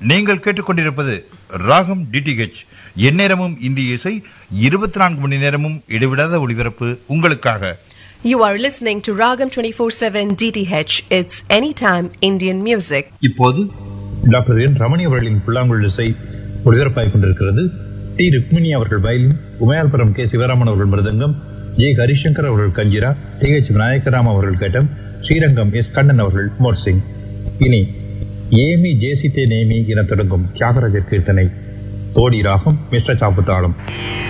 நீங்கள் கேட்டுக்கொண்டிருப்பது ராகம் டிடிஹெச் எந்நேரமும் இந்திய இசை இருபத்தி நான்கு மணி நேரமும் இடைவிடாத ஒளிபரப்பு உங்களுக்காக You are listening to Ragam 24/7 DTH. It's anytime Indian music. இப்போது டாக்டர் என் ரமணி அவர்களின் புல்லாங்குழல் இசை ஒளிபரப்பாய் கொண்டிருக்கிறது டி ருக்மிணி அவர்கள் வயலின் உமையால்புரம் கே சிவராமன் அவர்கள் மிருதங்கம் ஜே ஹரிசங்கர் அவர்கள் கஞ்சிரா டி எச் விநாயகராம் அவர்கள் கேட்டம் ஸ்ரீரங்கம் எஸ் கண்ணன் அவர்கள் மோர்சிங் இனி ஏமி ஜேசித்தே நேமி என தொடங்கும் தியாகராஜர் கீர்த்தனை தோடி ராகம் மிஸ்டர் சாப்புத்தாளம்